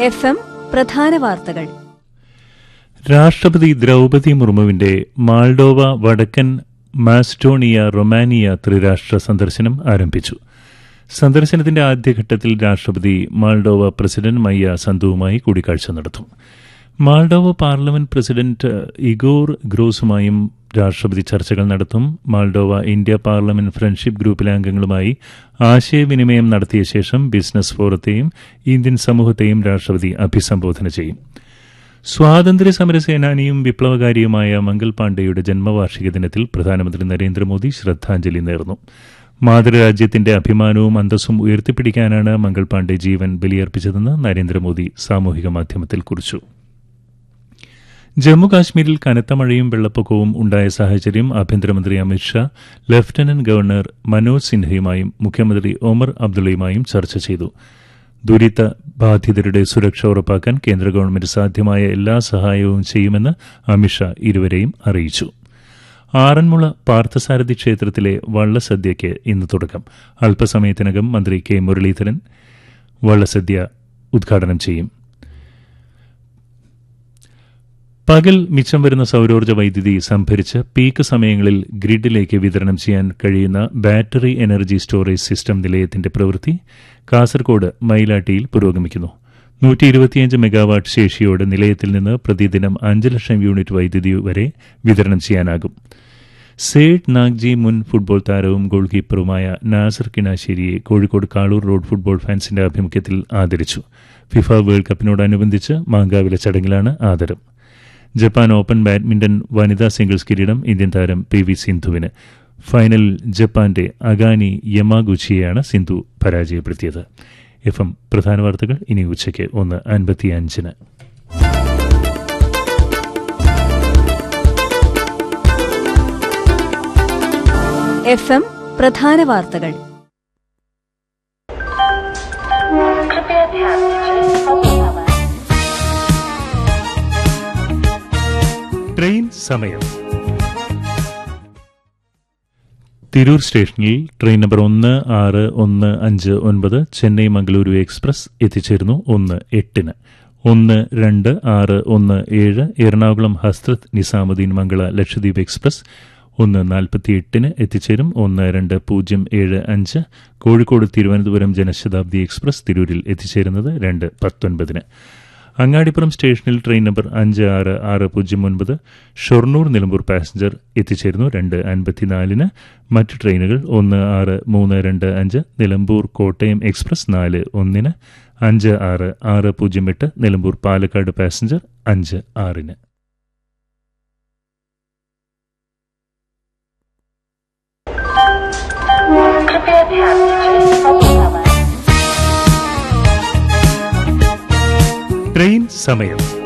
F M പ്രധാന വാർത്തകൾ രാഷ്ട്രപതി ദ്രൗപതി മുർമുവിന്റെ മാൾഡോവ വടക്കൻ മാസ്റ്റോണിയ റൊമാനിയ ത്രിരാഷ്ട്ര സന്ദർശനം ആരംഭിച്ചു സന്ദർശനത്തിന്റെ ആദ്യഘട്ടത്തിൽ രാഷ്ട്രപതി മാൾഡോവ പ്രസിഡന്റ് മയ്യ സന്തുവുമായി കൂടിക്കാഴ്ച നടത്തും മാൾഡോവ പാർലമെന്റ് പ്രസിഡന്റ് ഇഗോർ ഗ്രോസുമായും രാഷ്ട്രപതി ചർച്ചകൾ നടത്തും മാൾഡോവ ഇന്ത്യ പാർലമെന്റ് ഫ്രണ്ട്ഷിപ്പ് ഗ്രൂപ്പിലെ അംഗങ്ങളുമായി ആശയവിനിമയം നടത്തിയ ശേഷം ബിസിനസ് ഫോറത്തെയും ഇന്ത്യൻ സമൂഹത്തെയും രാഷ്ട്രപതി അഭിസംബോധന ചെയ്യും സ്വാതന്ത്ര്യ സമര സേനാനിയും വിപ്ലവകാരിയുമായ മംഗൾ പാണ്ഡെയുടെ ജന്മവാർഷിക ദിനത്തിൽ പ്രധാനമന്ത്രി നരേന്ദ്രമോദി ശ്രദ്ധാഞ്ജലി നേർന്നു മാതൃരാജ്യത്തിന്റെ അഭിമാനവും അന്തസ്സും ഉയർത്തിപ്പിടിക്കാനാണ് മംഗൾ പാണ്ഡെ ജീവൻ ബലിയർപ്പിച്ചതെന്ന് നരേന്ദ്രമോദി സാമൂഹിക മാധ്യമത്തിൽ കുറിച്ചു ജമ്മുകാശ്മീരിൽ കനത്ത മഴയും വെള്ളപ്പൊക്കവും ഉണ്ടായ സാഹചര്യം ആഭ്യന്തരമന്ത്രി അമിത്ഷാ ലഫ്റ്റനന്റ് ഗവർണർ മനോജ് സിൻഹയുമായും മുഖ്യമന്ത്രി ഒമർ അബ്ദുള്ളയുമായും ചർച്ച ചെയ്തു ദുരിത ബാധിതരുടെ സുരക്ഷ ഉറപ്പാക്കാൻ കേന്ദ്ര ഗവൺമെന്റ് സാധ്യമായ എല്ലാ സഹായവും ചെയ്യുമെന്ന് അമിത്ഷാ ഇരുവരെയും അറിയിച്ചു ആറന്മുള പാർത്ഥസാരഥി ക്ഷേത്രത്തിലെ വള്ളസദ്യയ്ക്ക് ഇന്ന് തുടക്കം അല്പസമയത്തിനകം മന്ത്രി കെ മുരളീധരൻ വള്ളസദ്യ ഉദ്ഘാടനം ചെയ്യും പകൽ മിച്ചം വരുന്ന സൌരോർജ്ജ വൈദ്യുതി സംഭരിച്ച് പീക്ക് സമയങ്ങളിൽ ഗ്രിഡിലേക്ക് വിതരണം ചെയ്യാൻ കഴിയുന്ന ബാറ്ററി എനർജി സ്റ്റോറേജ് സിസ്റ്റം നിലയത്തിന്റെ പ്രവൃത്തി കാസർകോട് മയിലാട്ടിയിൽ പുരോഗമിക്കുന്നു നൂറ്റി ഇരുപത്തിയഞ്ച് മെഗാവാട്ട് ശേഷിയോടെ നിലയത്തിൽ നിന്ന് പ്രതിദിനം അഞ്ച് ലക്ഷം യൂണിറ്റ് വൈദ്യുതി വരെ വിതരണം ചെയ്യാനാകും സേഡ് നാഗ്ജി മുൻ ഫുട്ബോൾ താരവും ഗോൾ കീപ്പറുമായ നാസർ കിനാശ്ശേരിയെ കോഴിക്കോട് കാളൂർ റോഡ് ഫുട്ബോൾ ഫാൻസിന്റെ ആഭിമുഖ്യത്തിൽ ആദരിച്ചു ഫിഫ വേൾഡ് കപ്പിനോടനുബന്ധിച്ച് മാങ്കാവിലെ ചടങ്ങിലാണ് ആദരം ജപ്പാൻ ഓപ്പൺ ബാഡ്മിന്റൺ വനിതാ സിംഗിൾസ് കിരീടം ഇന്ത്യൻ താരം പി വി സിന്ധുവിന് ഫൈനലിൽ ജപ്പാന്റെ അഗാനി യമാഗുച്ചിയെയാണ് സിന്ധു പരാജയപ്പെടുത്തിയത് എഫ് എം പ്രധാന വാർത്തകൾ ഇനി ഉച്ചയ്ക്ക് ഒന്ന് അൻപത്തിയഞ്ചിന് എഫ് എം പ്രധാന വാർത്തകൾ कृपया ध्यान दीजिए अब समय ട്രെയിൻ സമയം തിരൂർ സ്റ്റേഷനിൽ ട്രെയിൻ നമ്പർ ഒന്ന് ആറ് ഒന്ന് അഞ്ച് ഒൻപത് ചെന്നൈ മംഗളൂരു എക്സ്പ്രസ് എത്തിച്ചേരുന്നു ഒന്ന് എട്ടിന് ഒന്ന് രണ്ട് ആറ് ഒന്ന് ഏഴ് എറണാകുളം ഹസ്രത്ത് നിസാമുദ്ദീൻ മംഗള ലക്ഷദ്വീപ് എക്സ്പ്രസ് ഒന്ന് നാൽപ്പത്തിയെട്ടിന് എത്തിച്ചേരും ഒന്ന് രണ്ട് പൂജ്യം ഏഴ് അഞ്ച് കോഴിക്കോട് തിരുവനന്തപുരം ജനശതാബ്ദി എക്സ്പ്രസ് തിരൂരിൽ എത്തിച്ചേരുന്നത് രണ്ട് പത്തൊൻപതിന് അങ്ങാടിപ്പുറം സ്റ്റേഷനിൽ ട്രെയിൻ നമ്പർ അഞ്ച് ആറ് ആറ് പൂജ്യം ഒൻപത് ഷൊർണൂർ നിലമ്പൂർ പാസഞ്ചർ എത്തിച്ചേരുന്നു രണ്ട് അൻപത്തിനാലിന് മറ്റ് ട്രെയിനുകൾ ഒന്ന് ആറ് മൂന്ന് രണ്ട് അഞ്ച് നിലമ്പൂർ കോട്ടയം എക്സ്പ്രസ് നാല് ഒന്നിന് അഞ്ച് ആറ് ആറ് പൂജ്യം എട്ട് നിലമ്പൂർ പാലക്കാട് പാസഞ്ചർ അഞ്ച് ആറിന് कृपया ध्यान दीजिए अब समय ട്രെയിൻ സമയം